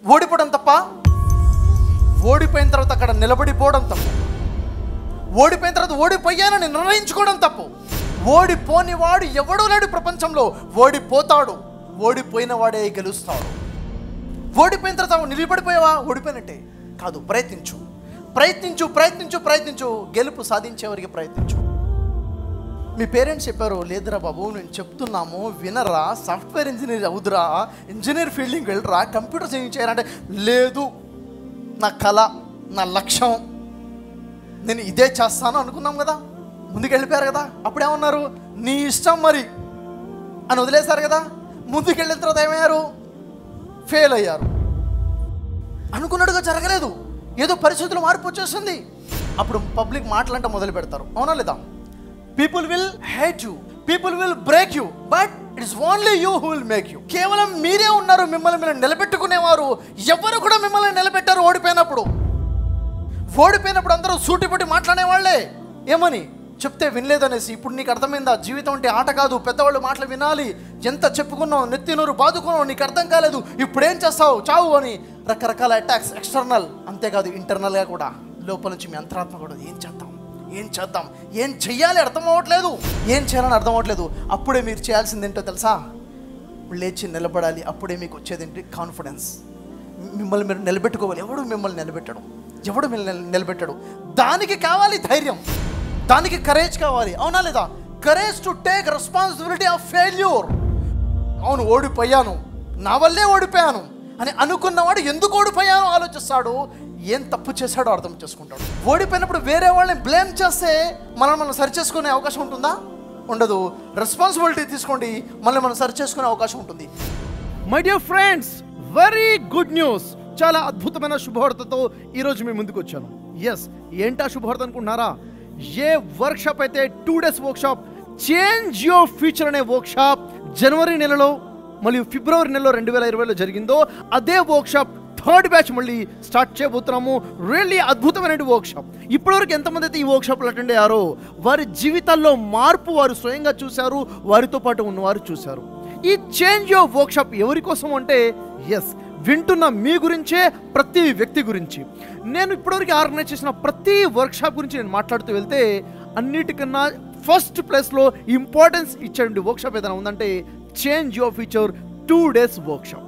ఓడిపోవడం తప్ప ఓడిపోయిన తర్వాత అక్కడ నిలబడిపోవడం తప్పు ఓడిపోయిన తర్వాత ఓడిపోయానని నిర్ణయించుకోవడం తప్పు ఓడిపోని వాడు ఎవడూ లేడు ప్రపంచంలో ఓడిపోతాడు ఓడిపోయిన వాడే గెలుస్తాడు ఓడిపోయిన తర్వాత నిలబడిపోయావా ఓడిపోయినట్టే కాదు ప్రయత్నించు ప్రయత్నించు ప్రయత్నించు ప్రయత్నించు గెలుపు సాధించేవరికి ప్రయత్నించు మీ పేరెంట్స్ చెప్పారు లేదురా బాబు నేను చెప్తున్నాము వినరా సాఫ్ట్వేర్ ఇంజనీర్ అవుదురా ఇంజనీర్ ఫీల్డింగ్కి వెళ్ళరా కంప్యూటర్ సైన్స్ చేయాలంటే లేదు నా కళ నా లక్ష్యం నేను ఇదే చేస్తాను అనుకున్నాం కదా ముందుకు వెళ్ళిపోయారు కదా అప్పుడేమన్నారు నీ ఇష్టం మరి అని వదిలేశారు కదా ముందుకు వెళ్ళిన తర్వాత ఏమయ్యారు ఫెయిల్ అయ్యారు అనుకున్నట్టుగా జరగలేదు ఏదో పరిస్థితులు మార్పు వచ్చేసింది అప్పుడు పబ్లిక్ మాటలంటే మొదలు పెడతారు అవునా లేదా people will hate you people will break you but it is only you who will make you కేవలం మీరే ఉన్నారు మిమ్మల్ని మీరు నిలబెట్టుకునేవారు ఎవరు కూడా మిమ్మల్ని నిలబెట్టారు ఓడిపోయినప్పుడు ఓడిపోయినప్పుడు అందరూ సూటిపట్టి మాట్లాడేవాళ్లే ఏమని చెప్తే వినలేదనేసి ఇప్పుడు నీకు అర్థమైందా జీవితం అంటే ఆట కాదు పెద్దవాళ్ళు మాటలు వినాలి ఎంత చెప్పుకున్నావు నెత్తినూరు బాదుకున్నావు నీకు అర్థం కాలేదు ఇప్పుడేం చేస్తావు చావు అని రకరకాల అటాక్స్ ఎక్స్టర్నల్ అంతేకాదు ఇంటర్నల్గా కూడా లోపల నుంచి మీ అంతరాత్మ కూడా ఏం చేద్దాం ఏం చేద్దాం ఏం చెయ్యాలి అర్థం అవ్వట్లేదు ఏం చేయాలని అర్థం అవ్వట్లేదు అప్పుడే మీరు చేయాల్సింది ఏంటో తెలుసా లేచి నిలబడాలి అప్పుడే మీకు వచ్చేది ఏంటి కాన్ఫిడెన్స్ మిమ్మల్ని మీరు నిలబెట్టుకోవాలి ఎవడు మిమ్మల్ని నిలబెట్టడు ఎవడు మిమ్మల్ని నిలబెట్టడు దానికి కావాలి ధైర్యం దానికి కరేజ్ కావాలి అవునా లేదా courage to take responsibility of failure అవును ఓడిపోయాను నా వల్లే ఓడిపోయాను అని అనుకున్నవాడు ఎందుకు ఓడిపోయానో ఆలోచిస్తాడు ఏం తప్పు చేశాడో అర్థం చేసుకుంటాడు ఓడిపోయినప్పుడు వేరే వాళ్ళని బ్లేమ్ చేస్తే మనం మనం సరి చేసుకునే అవకాశం ఉంటుందా ఉండదు రెస్పాన్సిబిలిటీ తీసుకోండి మళ్ళీ మనం సరి చేసుకునే అవకాశం ఉంటుంది my dear friends very good news చాలా అద్భుతమైన శుభవార్తతో ఈరోజు మీ ముందుకు వచ్చాను ఎస్ ఏంటా శుభవార్త అనుకుంటున్నారా ఏ వర్క్షాప్ అయితే two days workshop change your future అనే వర్క్షాప్ జనవరి నెలలో మరియు ఫిబ్రవరి నెలలో రెండు వేల ఇరవైలో జరిగిందో అదే వర్క్షాప్ థర్డ్ బ్యాచ్ మళ్ళీ స్టార్ట్ చేయబోతున్నాము రియల్లీ అద్భుతమైన వర్క్షాప్ ఇప్పటివరకు ఎంతమంది అయితే ఈ వర్క్షాప్లు అటెండ్ అయ్యారో వారి జీవితాల్లో మార్పు వారు స్వయంగా చూశారు వారితో పాటు ఉన్నవారు చూశారు ఈ చేంజ్ యువర్ వర్క్షాప్ ఎవరి కోసం అంటే ఎస్ వింటున్న మీ గురించే ప్రతి వ్యక్తి గురించి నేను ఇప్పటివరకు ఆర్గనైజ్ చేసిన ప్రతి వర్క్షాప్ గురించి నేను మాట్లాడుతూ వెళ్తే అన్నిటికన్నా ఫస్ట్ ప్లేస్లో ఇంపార్టెన్స్ ఇచ్చే వర్క్షాప్ ఏదైనా ఉందంటే change your future two days workshop